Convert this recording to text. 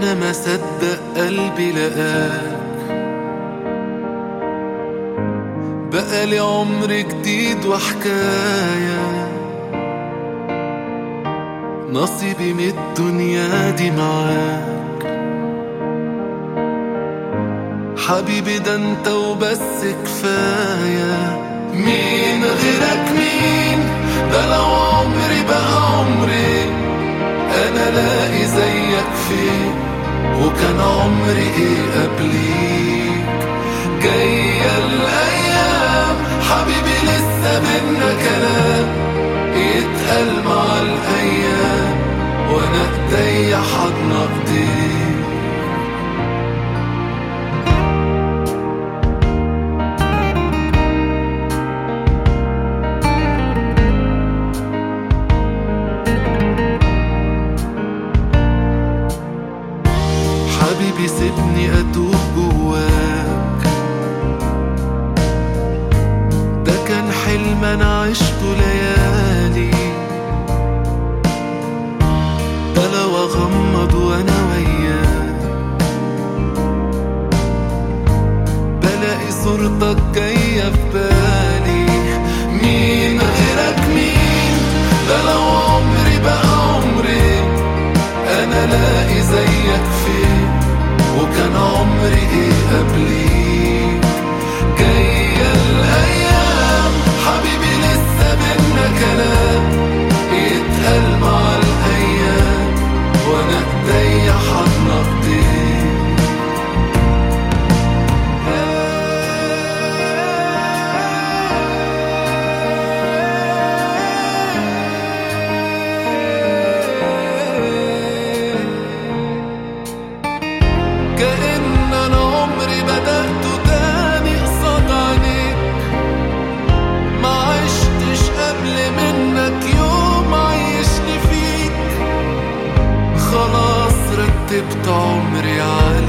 انا ما صدق قلبي لقاك بقى لي عمر جديد وحكاية نصيبي من الدنيا دي معاك حبيبي ده انت وبس كفاية مين غيرك مين ده لو عمري بقى عمري انا لاقي زيك فين وكان عمري ايه قبليك جاية الايام حبيبي لسه بينا كلام يتقال مع الايام وانا ايديا حضن ايديك حبيبي سيبني اتوب جواك ده كان حلم انا عشته ليالي ده لو اغمض وانا وياك بلاقي صورتك جاية في بالي مين غيرك مين ده لو عمري بقى عمري انا لاقي زيك فين وكان عمري ايه قبليك جاية الايام حبيبي لسه بينا كلام يتقال مع الايام وانا ايديا حضن ايديك كأن أنا عمري بدأته تاني قصاد عينيك ما عشتش قبل منك يوم عيشني فيك خلاص رتبت عمري عليك